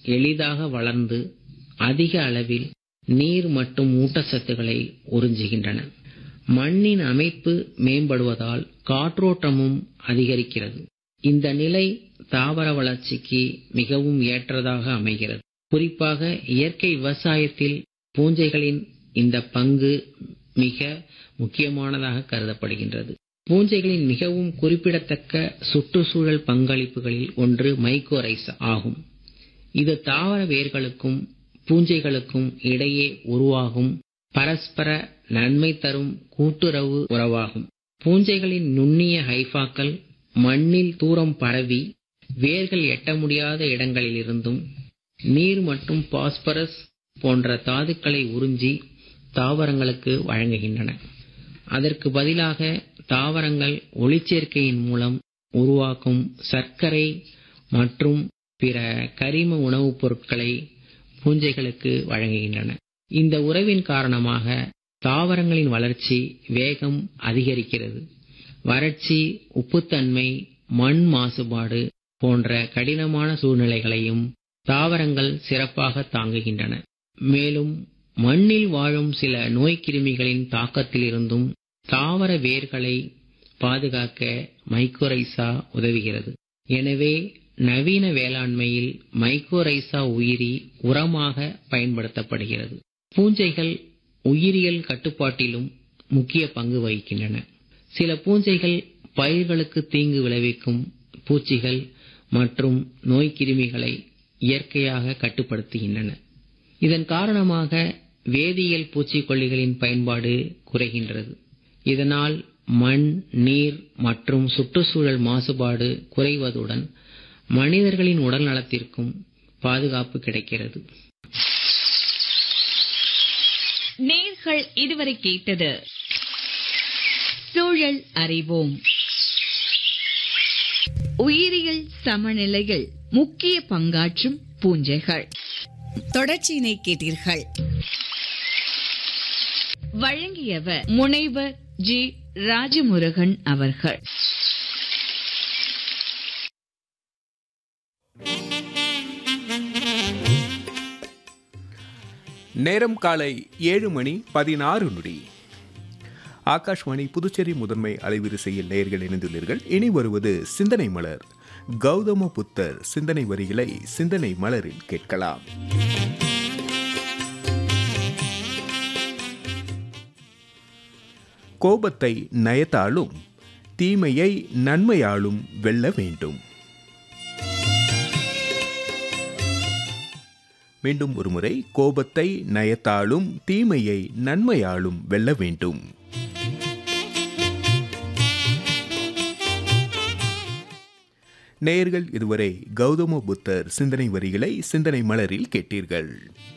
எளிதாக வளர்ந்து அதிக அளவில் நீர் மற்றும் ஊட்டச்சத்துக்களை உறிஞ்சுகின்றன மண்ணின் அமைப்பு மேம்படுவதால் காற்றோட்டமும் அதிகரிக்கிறது இந்த நிலை தாவர வளர்ச்சிக்கு மிகவும் ஏற்றதாக அமைகிறது குறிப்பாக இயற்கை விவசாயத்தில் பூஞ்சைகளின் இந்த பங்கு மிக முக்கியமானதாக கருதப்படுகின்றது பூஞ்சைகளின் மிகவும் குறிப்பிடத்தக்க சுற்றுச்சூழல் பங்களிப்புகளில் ஒன்று மைக்கோரைசா ஆகும் இது தாவர வேர்களுக்கும் பூஞ்சைகளுக்கும் இடையே உருவாகும் பரஸ்பர நன்மை தரும் கூட்டுறவு உறவாகும் பூஞ்சைகளின் நுண்ணிய ஹைஃபாக்கள் மண்ணில் தூரம் பரவி வேர்கள் எட்ட முடியாத இடங்களிலிருந்தும் நீர் மற்றும் பாஸ்பரஸ் போன்ற தாதுக்களை உறிஞ்சி தாவரங்களுக்கு வழங்குகின்றன அதற்கு பதிலாக தாவரங்கள் ஒளிச்சேர்க்கையின் மூலம் உருவாக்கும் சர்க்கரை மற்றும் பிற கரிம உணவுப் பொருட்களை பூஞ்சைகளுக்கு வழங்குகின்றன இந்த உறவின் காரணமாக தாவரங்களின் வளர்ச்சி வேகம் அதிகரிக்கிறது வறட்சி உப்புத்தன்மை மண் மாசுபாடு போன்ற கடினமான சூழ்நிலைகளையும் தாவரங்கள் சிறப்பாக தாங்குகின்றன மேலும் மண்ணில் வாழும் சில நோய்க்கிருமிகளின் தாக்கத்திலிருந்தும் தாவர வேர்களை பாதுகாக்க மைக்கோரைசா உதவுகிறது எனவே நவீன வேளாண்மையில் மைக்கோரைசா உயிரி உரமாக பயன்படுத்தப்படுகிறது பூஞ்சைகள் உயிரியல் கட்டுப்பாட்டிலும் முக்கிய பங்கு வகிக்கின்றன சில பூஞ்சைகள் பயிர்களுக்கு தீங்கு விளைவிக்கும் பூச்சிகள் மற்றும் நோய்க்கிருமிகளை இயற்கையாக கட்டுப்படுத்துகின்றன இதன் காரணமாக வேதியியல் பூச்சிக்கொல்லிகளின் பயன்பாடு குறைகின்றது இதனால் மண் நீர் மற்றும் சுற்றுச்சூழல் மாசுபாடு குறைவதுடன் மனிதர்களின் உடல் நலத்திற்கும் பாதுகாப்பு கிடைக்கிறது நேர்கள் இதுவரை கேட்டது சூழல் அறிவோம் உயிரியல் சமநிலையில் முக்கிய பங்காற்றும் பூஞ்சைகள் தொடர்ச்சியினை கேட்டீர்கள் வழங்கியவர் முனைவர் ஜி ராஜமுருகன் அவர்கள் நேரம் காலை ஏழு மணி பதினாறு நொடி ஆகாஷ்வாணி புதுச்சேரி முதன்மை அலைவரிசையில் நேயர்கள் இணைந்துள்ளீர்கள் இனி வருவது சிந்தனை மலர் கௌதம புத்தர் சிந்தனை வரிகளை சிந்தனை மலரில் கேட்கலாம் கோபத்தை நயத்தாலும் தீமையை நன்மையாலும் வெல்ல வேண்டும் மீண்டும் ஒருமுறை கோபத்தை நயத்தாலும் தீமையை நன்மையாலும் வெல்ல வேண்டும் நேயர்கள் இதுவரை கௌதம புத்தர் சிந்தனை வரிகளை சிந்தனை மலரில் கேட்டீர்கள்